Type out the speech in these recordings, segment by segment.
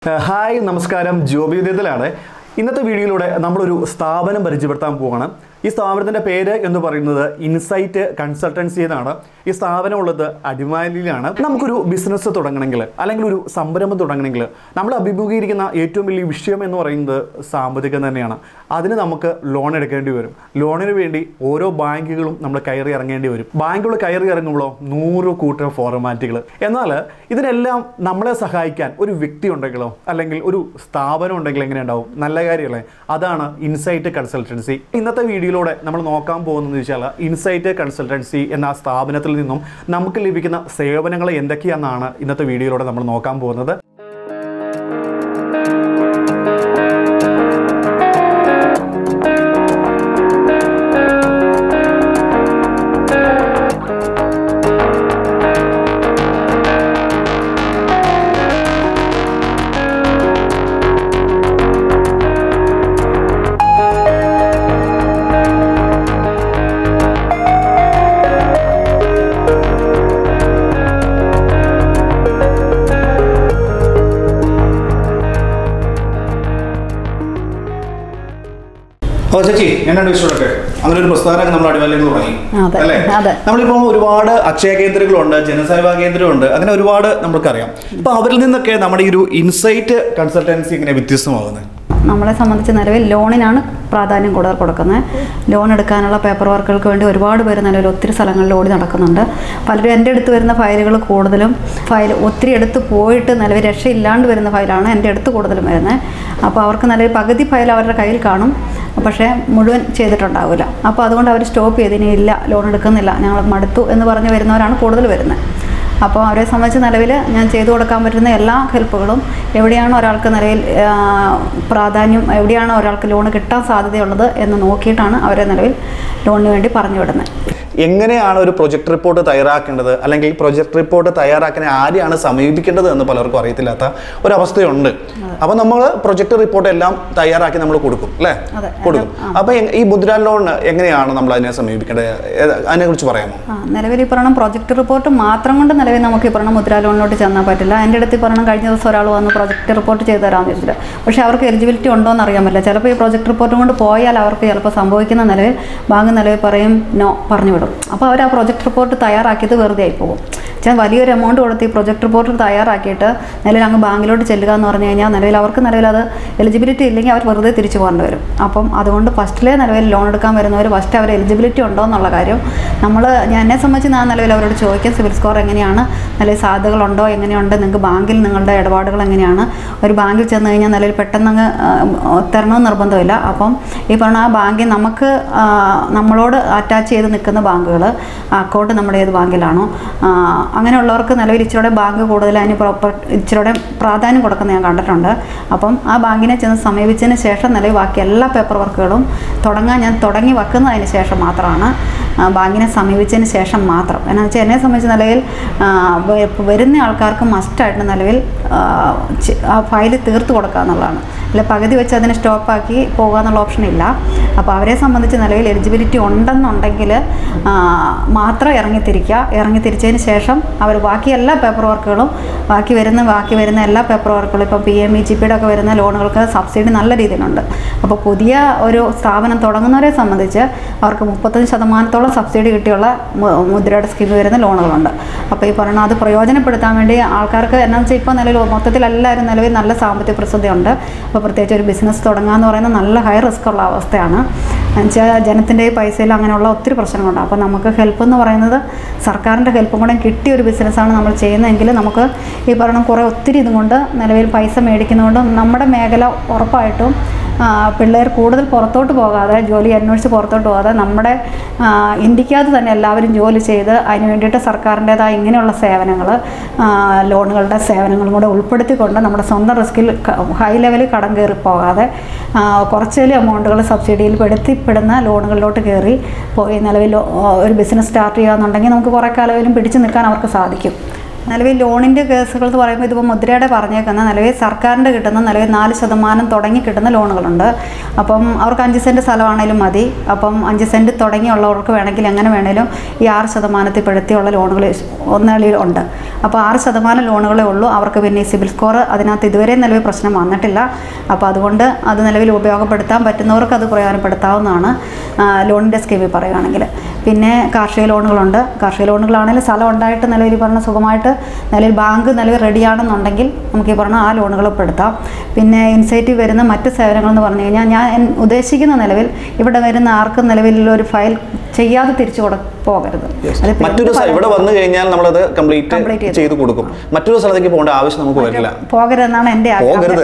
Hi നമസ്കാരം ജോബി ഉദയത്തിലാണ് ഇന്നത്തെ വീഡിയോയിലൂടെ നമ്മളൊരു സ്ഥാപനം പരിചയപ്പെടുത്താൻ പോവുകയാണ് ഈ സ്ഥാപനത്തിൻ്റെ പേര് എന്ന് പറയുന്നത് ഇൻസൈറ്റ് കൺസൾട്ടൻസി എന്നാണ് ഈ സ്ഥാപനം ഉള്ളത് അടിമാലിയിലാണ് നമുക്കൊരു ബിസിനസ് തുടങ്ങണമെങ്കിൽ അല്ലെങ്കിൽ ഒരു സംരംഭം തുടങ്ങണമെങ്കിൽ നമ്മൾ അഭിമുഖീകരിക്കുന്ന ഏറ്റവും വലിയ വിഷയം എന്ന് പറയുന്നത് സാമ്പത്തികം തന്നെയാണ് അതിന് നമുക്ക് ലോൺ എടുക്കേണ്ടി വരും ലോണിന് വേണ്ടി ഓരോ ബാങ്കുകളും നമ്മൾ കയറി ഇറങ്ങേണ്ടി വരും ബാങ്കുകൾ കയറി ഇറങ്ങുമ്പോഴോ നൂറ് കൂട്ടം ഫോർമാറ്റുകൾ എന്നാൽ ഇതിനെല്ലാം നമ്മളെ സഹായിക്കാൻ ഒരു വ്യക്തി ഉണ്ടെങ്കിലോ അല്ലെങ്കിൽ ഒരു സ്ഥാപനം ഉണ്ടെങ്കിൽ എങ്ങനെ ഉണ്ടാവും നല്ല കാര്യമല്ലേ അതാണ് ഇൻസൈറ്റ് കൺസൾട്ടൻസി ഇന്നത്തെ വീഡിയോയിലൂടെ നമ്മൾ നോക്കാൻ പോകുന്നത് വെച്ചാൽ ഇൻസൈറ്റ് കൺസൾട്ടൻസി എന്ന ആ സ്ഥാപനത്തിൽ നിന്നും നമുക്ക് ലഭിക്കുന്ന സേവനങ്ങൾ എന്തൊക്കെയാണെന്നാണ് ഇന്നത്തെ വീഡിയോയിലൂടെ നമ്മൾ നോക്കാൻ പോകുന്നത് ഓ ചേച്ചി എന്നാണ് വിഷയമൊക്കെ അങ്ങനെ ഒരു പ്രസ്ഥാനം നമ്മൾ അടിമാലിയിൽ നിന്ന് തുടങ്ങി അതെ, അല്ലേ അതെ. നമ്മളിപ്പോൾ ഒരുപാട് അക്ഷയ കേന്ദ്രങ്ങളുണ്ട് ജനസേവാ കേന്ദ്രമുണ്ട് അങ്ങനെ ഒരുപാട് നമുക്കറിയാം അപ്പൊ അവരിൽ നിന്നൊക്കെ നമ്മുടെ ഈ ഒരു ഇൻസൈറ്റ് കൺസൾട്ടൻസി ഇങ്ങനെ വ്യത്യസ്തമാകുന്നത് നമ്മളെ സംബന്ധിച്ച് നിലവിൽ ലോണിനാണ് പ്രാധാന്യം കൂടുതൽ കൊടുക്കുന്നത് ലോൺ എടുക്കാനുള്ള പേപ്പർ വർക്കുകൾക്ക് വേണ്ടി ഒരുപാട് പേര് നിലവിൽ ഒത്തിരി സ്ഥലങ്ങളിൽ ഓടി നടക്കുന്നുണ്ട് പലരും എൻ്റെ അടുത്ത് വരുന്ന ഫയലുകൾ കൂടുതലും ഫയൽ ഒത്തിരി എടുത്ത് പോയിട്ട് നിലവിൽ രക്ഷയില്ലാണ്ട് വരുന്ന ഫയലാണ് എൻ്റെ അടുത്ത് കൂടുതലും വരുന്നത് അപ്പോൾ അവർക്ക് നിലവിൽ പകുതി ഫയൽ അവരുടെ കയ്യിൽ കാണും പക്ഷേ മുഴുവൻ ചെയ്തിട്ടുണ്ടാവില്ല അപ്പോൾ അതുകൊണ്ട് അവർ സ്റ്റോപ്പ് ചെയ്ത് ഇനി ഇല്ല ലോൺ എടുക്കുന്നില്ല ഞങ്ങൾ മടുത്തു എന്ന് പറഞ്ഞ് വരുന്നവരാണ് കൂടുതൽ വരുന്നത് അപ്പോൾ അവരെ സംബന്ധിച്ച് നിലവിൽ ഞാൻ ചെയ്തു കൊടുക്കാൻ പറ്റുന്ന എല്ലാ ഹെൽപ്പുകളും എവിടെയാണ് ഒരാൾക്ക് നിലവിൽ ആ, പ്രാധാന്യം എവിടെയാണ് ഒരാൾക്ക് ലോൺ കിട്ടാൻ സാധ്യതയുള്ളത് എന്ന് നോക്കിയിട്ടാണ് അവരെ നിലവിൽ ലോണിന് വേണ്ടി പറഞ്ഞു വിടുന്നത് എങ്ങനെയാണ് ഒരു പ്രൊജക്ട് റിപ്പോർട്ട് തയ്യാറാക്കേണ്ടത് അല്ലെങ്കിൽ പ്രൊജക്ട് റിപ്പോർട്ട് തയ്യാറാക്കാൻ ആരെയാണ് സമീപിക്കേണ്ടത് എന്ന് പലർക്കും അറിയത്തില്ലാത്ത ഒരവസ്ഥയുണ്ട് അപ്പൊ നമ്മൾ പ്രൊജക്ട് റിപ്പോർട്ട് എല്ലാം തയ്യാറാക്കി നമ്മൾ കൊടുക്കും അല്ലേ അതെ. കൊടുക്കും അപ്പൊ എങ്- ഈ മുദ്രാ ലോൺ എങ്ങനെയാണ് നമ്മൾ അതിനെ സമീപിക്കേണ്ടത് അതിനെ കുറിച്ച് പറയാമോ ആ നിലവിൽ ഈ പറയണം പ്രൊജക്ട് റിപ്പോർട്ട് മാത്രം കൊണ്ട് നിലവിൽ നമുക്ക് ഈ പറയണം മുദ്രാ ലോണിലോട്ട് ചെന്നാൽ പറ്റില്ല എൻ്റെ അടുത്ത് ഈ പറയണം കഴിഞ്ഞ ദിവസം ഒരാൾ വന്ന് പ്രൊജക്ട് റിപ്പോർട്ട് ചെയ്ത് തരാമെന്ന് വെച്ചിട്ട് പക്ഷേ അവർക്ക് എലിജിബിലിറ്റി ഉണ്ടോ എന്ന് അറിയാൻ പറ്റില്ല ചിലപ്പോൾ ഈ പ്രൊജക്ട് റിപ്പോർട്ടും കൊണ്ട് പോയാൽ അവർക്ക് ചിലപ്പോൾ സംഭവിക്കുന്ന നിലവിൽ ബാങ്ക് നിലവിൽ പറയും നോ പറഞ്ഞു വിടും അപ്പോൾ അവർ ആ പ്രൊജക്ട് റിപ്പോർട്ട് തയ്യാറാക്കിയത് വെറുതെ ആയി പോകും വെച്ചാൽ വലിയൊരു എമൗണ്ട് കൊടുത്ത് ഈ പ്രൊജക്ട് റിപ്പോർട്ട് തയ്യാറാക്കിയിട്ട് നിലവിൽ അങ്ങ് ബാങ്കിലോട്ട് ചെല്ലുക എന്ന് പറഞ്ഞു കഴിഞ്ഞാൽ നിലവിൽ അവർക്ക് നിലവിൽ അത് എലിജിബിലിറ്റി ഇല്ലെങ്കിൽ അവർ വെറുതെ തിരിച്ചു പോകേണ്ടി വരും അപ്പം അതുകൊണ്ട് ഫസ്റ്റിലെ നിലവിൽ ലോൺ എടുക്കാൻ വരുന്നവർ ഫസ്റ്റ് അവർ എലിജിബിലിറ്റി ഉണ്ടോ എന്നുള്ള കാര്യം നമ്മൾ ഞാൻ എന്നെ സംബന്ധിച്ച് ഞാൻ നിലവിൽ അവരോട് ചോദിക്കും സിവിൽ സ്കോർ എങ്ങനെയാണ് നിലവിൽ സാധ്യതകളുണ്ടോ എങ്ങനെയുണ്ട് നിങ്ങൾക്ക് ബാങ്കിൽ നിങ്ങളുടെ ഇടപാടുകൾ എങ്ങനെയാണ് ഒരു ബാങ്കിൽ ചെന്ന് കഴിഞ്ഞാൽ നിലവിൽ പെട്ടെന്ന് അങ്ങ് ആ, തരണമെന്ന് നിർബന്ധമില്ല അപ്പം ഈ പറഞ്ഞ ആ ബാങ്കിൽ നമുക്ക് ആ, നമ്മളോട് അറ്റാച്ച് ചെയ്ത് നിൽക്കുന്ന ബാങ്കുകൾ അക്കൗണ്ട് നമ്മുടെ ഏത് ബാങ്കിലാണോ ആ, അങ്ങനെയുള്ളവർക്ക് നിലവിൽ ഇച്ചിരൂടെ ബാങ്ക് കൂടുതൽ അതിന് പ്രോപ്പർ ഇച്ചിരൂടെ പ്രാധാന്യം കൊടുക്കുന്ന ഞാൻ കണ്ടിട്ടുണ്ട് അപ്പം ആ ബാങ്കിനെ ചെന്ന് സമീപിച്ചതിന് ശേഷം നിലവിൽ ബാക്കി എല്ലാ പേപ്പർ വർക്കുകളും തുടങ്ങാൻ ഞാൻ തുടങ്ങി വെക്കുന്നതിന് ശേഷം മാത്രമാണ് ആ, ബാങ്കിനെ സമീപിച്ചതിന് ശേഷം മാത്രം എന്ന് വെച്ചാൽ എന്നെ സംബന്ധിച്ച് നിലവിൽ ആ, വ- വരുന്ന ആൾക്കാർക്ക് മസ്റ്റായിട്ട് നിലവിൽ ആ, ചെ- ആ ഫയൽ തീർത്ത് കൊടുക്കുക എന്നുള്ളതാണ് അല്ല പകുതി വെച്ച് അതിനെ സ്റ്റോപ്പാക്കി പോകുക എന്നുള്ള ഓപ്ഷൻ ഇല്ല അപ്പോൾ അവരെ സംബന്ധിച്ച് നിലവിൽ എലിജിബിലിറ്റി ഉണ്ടെന്നുണ്ടെങ്കിൽ ആ, മാത്രം ഇറങ്ങിത്തിരിക്കുക ഇറങ്ങിത്തിരിച്ചതിന് ശേഷം അവർ ബാക്കി എല്ലാ പേപ്പർ വർക്കുകളും ബാക്കി വരുന്ന ബാക്കി വരുന്ന എല്ലാ പേപ്പർ വർക്കുകളും ഇപ്പം പി എം ഇ ജി പിയുടെ ഒക്കെ വരുന്ന ലോണുകൾക്ക് സബ്സിഡി നല്ല രീതിയിലുണ്ട് അപ്പോൾ പുതിയ ഒരു സ്ഥാപനം തുടങ്ങുന്നവരെ സംബന്ധിച്ച് അവർക്ക് മുപ്പത്തഞ്ച് ശതമാനത്തോളം സബ്സിഡി കിട്ടിയുള്ള മു- മുദ്രയുടെ സ്കീം വരുന്ന ലോണുകളുണ്ട് അപ്പോൾ ഈ പറയുന്ന അത് പ്രയോജനപ്പെടുത്താൻ വേണ്ടി ആൾക്കാർക്ക് എന്നാന്ന് വെച്ചാൽ ഇപ്പോൾ നിലവിൽ മൊത്തത്തിൽ എല്ലാവരും നിലവിൽ നല്ല സാമ്പത്തിക പ്രതിസന്ധിയുണ്ട് അപ്പോൾ പ്രത്യേകിച്ച് ഒരു ബിസിനസ് തുടങ്ങുക എന്ന് പറയുന്നത് നല്ല ഹൈ റിസ്ക് ഉള്ള അവസ്ഥയാണ് എന്നുവെച്ചാൽ ജനത്തിൻ്റെ ഈ പൈസയിൽ അങ്ങനെയുള്ള ഒത്തിരി പ്രശ്നങ്ങളുണ്ട് അപ്പോൾ നമുക്ക് ഹെൽപ്പ് എന്ന് പറയുന്നത് സർക്കാരിൻ്റെ ഹെൽപ്പും കൂടെ കിട്ടിയ ഒരു ബിസിനസ്സാണ് നമ്മൾ ചെയ്യുന്നതെങ്കിൽ നമുക്ക് ഈ പറയണം കുറേ ഒത്തിരി ഇതും കൊണ്ട് നിലവിൽ പൈസ മേടിക്കുന്നതുകൊണ്ട് നമ്മുടെ മേഖല ഉറപ്പായിട്ടും ആ, പിള്ളേർ കൂടുതൽ പുറത്തോട്ട് പോകാതെ ജോലി അന്വേഷിച്ച് പുറത്തോട്ട് പോകാതെ നമ്മുടെ ആ, ഇന്ത്യക്കകത്ത് തന്നെ എല്ലാവരും ജോലി ചെയ്ത് അതിന് വേണ്ടിയിട്ട് സർക്കാരിൻ്റേതായ ഇങ്ങനെയുള്ള സേവനങ്ങൾ ലോണുകളുടെ സേവനങ്ങളും കൂടെ ഉൾപ്പെടുത്തിക്കൊണ്ട് നമ്മുടെ സ്വന്തം റിസ്കിൽ ഹൈ ലെവലിൽ കടം കയറി പോകാതെ ആ, കുറച്ചേലും എമൗണ്ടുകൾ സബ്സിഡിയിൽ പെടുത്തിപ്പെടുന്ന ലോണുകളിലോട്ട് കയറി പോയി നിലവിൽ ഒരു ബിസിനസ് സ്റ്റാർട്ട് ചെയ്യുകയെന്നുണ്ടെങ്കിൽ നമുക്ക് കുറേ കാലം പിടിച്ചു നിൽക്കാൻ അവർക്ക് സാധിക്കും നിലവിൽ ലോണിൻ്റെ കേസുകൾ എന്ന് പറയുമ്പോൾ ഇതിപ്പോൾ മുദ്രയുടെ പറഞ്ഞേക്കുന്ന നിലവിൽ സർക്കാരിൻ്റെ കിട്ടുന്ന നിലവിൽ നാല് ശതമാനം തുടങ്ങി കിട്ടുന്ന ലോണുകളുണ്ട് അപ്പം അവർക്ക് അഞ്ച് സെൻറ്റ് സ്ഥലമാണേലും മതി അപ്പം അഞ്ച് സെൻറ്റ് തുടങ്ങിയുള്ളവർക്ക് വേണമെങ്കിൽ എങ്ങനെ വേണേലും ഈ ആറ് ശതമാനത്തിൽ പെടുത്തിയുള്ള ലോണുകൾ ഒന്നളിയിൽ ഉണ്ട് അപ്പോൾ ആറ് ശതമാനം ലോണുകളേ ഉള്ളൂ അവർക്ക് പിന്നെ ഈ സിബിൽ സ്കോർ അതിനകത്ത് ഇതുവരെ നിലവിൽ പ്രശ്നം വന്നിട്ടില്ല അപ്പോൾ അതുകൊണ്ട് അത് നിലവിൽ ഉപയോഗപ്പെടുത്താൻ പറ്റുന്നവർക്ക് അത് പ്രയോജനപ്പെടുത്താവുന്നതാണ് ആ, ലോണിൻ്റെ സ്കീമിൽ പറയുകയാണെങ്കിൽ പിന്നെ കാർഷിക ലോണുകളുണ്ട് കാർഷിക ലോണുകളാണെങ്കിൽ സ്ഥലം ഉണ്ടായിട്ട് നിലവിൽ ഈ പറഞ്ഞ സുഖമായിട്ട് നിലവിൽ ബാങ്ക് നിലവിൽ റെഡിയാണെന്നുണ്ടെങ്കിൽ നമുക്ക് ഈ പറഞ്ഞ ആ ലോണുകൾ പെടുത്താം പിന്നെ ഇൻസൈറ്റീവ് വരുന്ന മറ്റ് സേവനങ്ങളെന്ന് പറഞ്ഞു കഴിഞ്ഞാൽ ഞാൻ എൻ- ഉദ്ദേശിക്കുന്ന നിലവിൽ ഇവിടെ വരുന്ന ആർക്കും നിലവിൽ ഒരു ഫയൽ ചെയ്യാതെ തിരിച്ചു കൊടു പോകരുത് അതിപ്പോ മറ്റൊരു എന്ത് സ്ഥലം ഇവിടെ വന്നു കഴിഞ്ഞാൽ നമ്മളത് കംപ്ലീറ്റ് Complete ചെയ്ത് ചെയ്ത് കൊടുക്കും മറ്റൊരു സ്ഥലത്തേക്ക് പോകേണ്ട ആവശ്യം നമുക്ക് വരില്ല പോകരുതെന്നാണ് എൻ്റെ ആഗ്രഹം. പോകരുത്.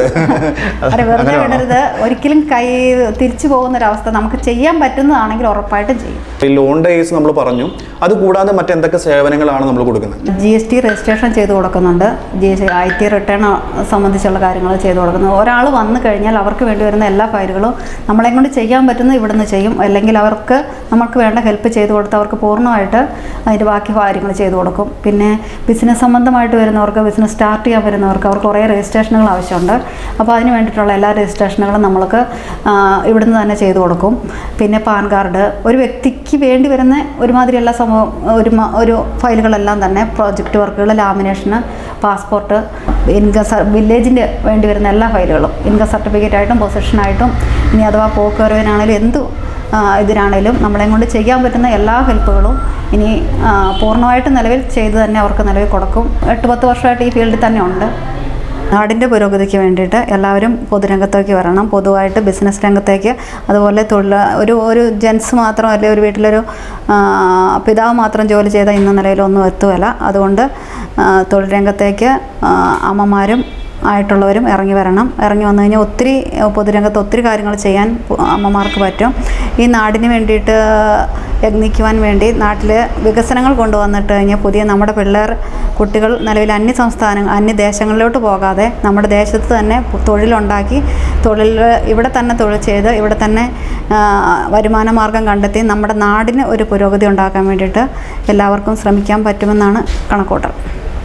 അതെ വെറുതെ അങ്ങനെ വേണോ? വിടരുത് ഒരിക്കലും കൈ തിരിച്ചു പോകുന്ന ഒരവസ്ഥ നമുക്ക് ചെയ്യാൻ പറ്റുന്നതാണെങ്കിൽ ഉറപ്പായിട്ടും ചെയ്യും ഈ ലോൺ ഡേയ്സ് നമ്മൾ പറഞ്ഞു അത് കൂടാതെ മറ്റെന്തൊക്കെ സേവനങ്ങളാണ് നമ്മൾ കൊടുക്കുന്നത് ജി എസ് ടി രജിസ്ട്രേഷൻ ചെയ്ത് കൊടുക്കുന്നുണ്ട് G S I T return സംബന്ധിച്ചുള്ള കാര്യങ്ങൾ ചെയ്ത് കൊടുക്കുന്നത് ഒരാൾ വന്നു കഴിഞ്ഞാൽ അവർക്ക് വേണ്ടി വരുന്ന എല്ലാ ഫയലുകളും നമ്മളെ കൊണ്ട് ചെയ്യാൻ പറ്റുന്നത് ഇവിടുന്ന് ചെയ്യും അല്ലെങ്കിൽ അവർക്ക് നമുക്ക് വേണ്ട ഹെൽപ്പ് ചെയ്ത് കൊടുത്ത് അവർക്ക് പൂർണ്ണമായിട്ട് അതിൻ്റെ ബാക്കി കാര്യങ്ങൾ ചെയ്ത് കൊടുക്കും പിന്നെ ബിസിനസ് സംബന്ധമായിട്ട് വരുന്നവർക്ക് ബിസിനസ് സ്റ്റാർട്ട് ചെയ്യാൻ വരുന്നവർക്ക് അവർക്ക് കുറേ രജിസ്ട്രേഷനുകൾ ആവശ്യമുണ്ട് അപ്പോൾ അതിന് വേണ്ടിയിട്ടുള്ള എല്ലാ രജിസ്ട്രേഷനുകളും നമ്മൾക്ക് ആ, ഇവിടുന്ന് തന്നെ ചെയ്തു കൊടുക്കും പിന്നെ പാൻ കാർഡ് ഒരു വ്യക്തിക്ക് വേണ്ടി വരുന്ന ഒരുമാതിരി എല്ലാ സംഭവം ഒരു മ- ഒരു ഫയലുകളെല്ലാം തന്നെ പ്രോജക്റ്റ് വർക്കുകൾ ലാമിനേഷന് പാസ്പോർട്ട് ഇൻകം സ വില്ലേജിൻ്റെ വേണ്ടി വരുന്ന എല്ലാ ഫയലുകളും ഇൻകം സർട്ടിഫിക്കറ്റ് ആയിട്ടും പൊസിഷനായിട്ടും ഇനി അഥവാ പോക്കുവരവിനാണേലും എന്ത് ആ, ഇതിനാണേലും നമ്മളെ കൊണ്ട് ചെയ്യാൻ പറ്റുന്ന എല്ലാ ഹെൽപ്പുകളും ഇനി ആ, പൂർണ്ണമായിട്ട് നിലവിൽ ചെയ്ത് തന്നെ അവർക്ക് നിലവിൽ കൊടുക്കും എട്ട് പത്ത് വർഷമായിട്ട് ഈ ഫീൽഡിൽ തന്നെ ഉണ്ട് നാടിൻ്റെ പുരോഗതിക്ക് വേണ്ടിയിട്ട് എല്ലാവരും പൊതുരംഗത്തേക്ക് വരണം പൊതുവായിട്ട് ബിസിനസ് രംഗത്തേക്ക് അതുപോലെ തൊഴിൽ ഒരു ഒരു ജെൻസ് മാത്രമല്ല ഒരു വീട്ടിലൊരു ആ, പിതാവ് മാത്രം ജോലി ചെയ്താൽ ഇന്ന നിലയിലൊന്നും എത്തുകയില്ല അതുകൊണ്ട് ആ, തൊഴിൽ രംഗത്തേക്ക് ആ, അമ്മമാരും ആയിട്ടുള്ളവരും ഇറങ്ങി വരണം ഇറങ്ങി വന്നു കഴിഞ്ഞാൽ ഒത്തിരി ഏഹ്, പൊതുരംഗത്ത് ഒത്തിരി കാര്യങ്ങൾ ചെയ്യാൻ പു- അമ്മമാർക്ക് പറ്റും ഈ നാടിന് വേണ്ടിയിട്ട് യത്നിക്കുവാൻ വേണ്ടി നാട്ടിൽ വികസനങ്ങൾ കൊണ്ടുവന്നിട്ട് കഴിഞ്ഞാൽ പുതിയ നമ്മുടെ പിള്ളേർ കുട്ടികൾ നിലവിൽ അന്യ സംസ്ഥാന അന്യ ദേശങ്ങളിലോട്ട് പോകാതെ നമ്മുടെ ദേശത്ത് തന്നെ പു- തൊഴിലുണ്ടാക്കി തൊഴിൽ ഇവിടെ തന്നെ തൊഴിൽ ചെയ്ത് ഇവിടെ തന്നെ ആ, വരുമാന മാർഗം കണ്ടെത്തി നമ്മുടെ നാടിന് ഒരു പുരോഗതി ഉണ്ടാക്കാൻ വേണ്ടിയിട്ട് എല്ലാവർക്കും ശ്രമിക്കാൻ പറ്റുമെന്നാണ് കണക്കൂട്ടൽ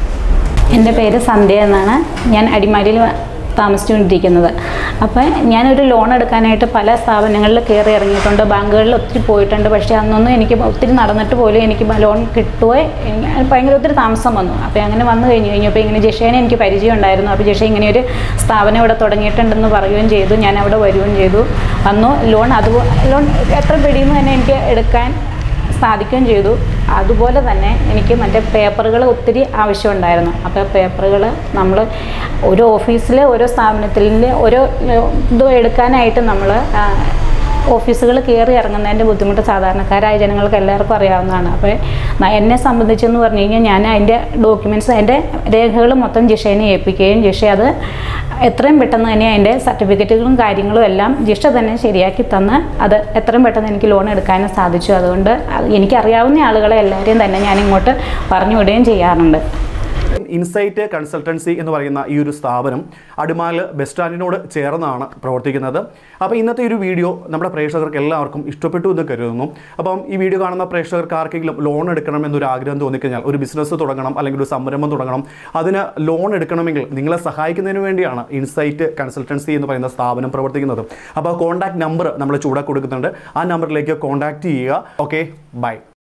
എൻ്റെ പേര് സന്ധ്യ എന്നാണ് ഞാൻ അടിമാലിയിൽ താമസിച്ചുകൊണ്ടിരിക്കുന്നത് അപ്പോൾ ഞാനൊരു ലോൺ എടുക്കാനായിട്ട് പല സ്ഥാപനങ്ങളിൽ കയറി ഇറങ്ങിയിട്ടുണ്ട് ബാങ്കുകളിൽ ഒത്തിരി പോയിട്ടുണ്ട് പക്ഷേ അന്നൊന്നും എനിക്ക് ഒത്തിരി നടന്നിട്ട് പോലും എനിക്ക് ലോൺ കിട്ടുകയോ എനിക്ക് ഭയങ്കര ഒത്തിരി താമസം വന്നു അപ്പോൾ അങ്ങനെ വന്നു കഴിഞ്ഞ് കഴിഞ്ഞപ്പോൾ ഇങ്ങനെ ജിഷേനെ എനിക്ക് പരിചയം ഉണ്ടായിരുന്നു അപ്പോൾ ജിഷ ഇങ്ങനെ ഒരു സ്ഥാപനം ഇവിടെ തുടങ്ങിയിട്ടുണ്ടെന്ന് പറയുകയും ചെയ്തു ഞാൻ അവിടെ വരികയും ചെയ്തു വന്നു ലോൺ അതുപോലെ ലോൺ എത്ര പിടിയിൽ നിന്ന് തന്നെ എനിക്ക് എടുക്കാൻ സാധിക്കുകയും ചെയ്തു അതുപോലെ തന്നെ എനിക്ക് മറ്റേ പേപ്പറുകൾ ഒത്തിരി ആവശ്യമുണ്ടായിരുന്നു അപ്പോൾ പേപ്പറുകൾ നമ്മൾ ഓരോ ഓഫീസിൽ ഓരോ സ്ഥാപനത്തിൽ ഓരോ ഇത് എടുക്കാനായിട്ട് നമ്മൾ ഓഫീസുകൾ കയറി ഇറങ്ങുന്നതിൻ്റെ ബുദ്ധിമുട്ട് സാധാരണക്കാരായ ജനങ്ങൾക്ക് എല്ലാവർക്കും അറിയാവുന്നതാണ് അപ്പോൾ ന- എന്നെ സംബന്ധിച്ചെന്ന് പറഞ്ഞു കഴിഞ്ഞാൽ ഞാൻ അതിൻ്റെ ഡോക്യുമെൻറ്റ്സ് അതിൻ്റെ രേഖകൾ മൊത്തം ജിഷേനെ ഏൽപ്പിക്കുകയും ജിഷ അത് എത്രയും പെട്ടെന്ന് തന്നെ അതിൻ്റെ സർട്ടിഫിക്കറ്റുകളും കാര്യങ്ങളും എല്ലാം ജിഷ തന്നെ ശരിയാക്കി തന്ന് അത് എത്രയും പെട്ടെന്ന് എനിക്ക് ലോൺ എടുക്കാനും സാധിച്ചു അതുകൊണ്ട് അത് എനിക്കറിയാവുന്ന ആളുകളെ എല്ലാവരെയും തന്നെ ഞാൻ ഇങ്ങോട്ട് പറഞ്ഞു വിടുകയും ചെയ്യാറുണ്ട് ഇൻസൈറ്റ് കൺസൾട്ടൻസി എന്ന് പറയുന്ന ഈ ഒരു സ്ഥാപനം അടിമാല് ബസ് സ്റ്റാൻഡിനോട് ചേർന്നാണ് പ്രവർത്തിക്കുന്നത് അപ്പോൾ ഇന്നത്തെ ഒരു വീഡിയോ നമ്മുടെ പ്രേക്ഷകർക്ക് എല്ലാവർക്കും ഇഷ്ടപ്പെട്ടു എന്ന് കരുതുന്നു അപ്പം ഈ വീഡിയോ കാണുന്ന പ്രേക്ഷകർക്ക് ആർക്കെങ്കിലും ലോൺ എടുക്കണം എന്നൊരു ആഗ്രഹം തോന്നിക്കഴിഞ്ഞാൽ ഒരു ബിസിനസ് തുടങ്ങണം അല്ലെങ്കിൽ ഒരു സംരംഭം തുടങ്ങണം അതിന് ലോൺ എടുക്കണമെങ്കിൽ നിങ്ങളെ സഹായിക്കുന്നതിന് വേണ്ടിയാണ് ഇൻസൈറ്റ് കൺസൾട്ടൻസി എന്ന് പറയുന്ന സ്ഥാപനം പ്രവർത്തിക്കുന്നത് അപ്പോൾ കോൺടാക്ട് നമ്പർ നമ്മൾ ചൂടാക്കി കൊടുക്കുന്നുണ്ട് ആ നമ്പറിലേക്ക് കോൺടാക്ട് ചെയ്യുക ഓക്കെ ബൈ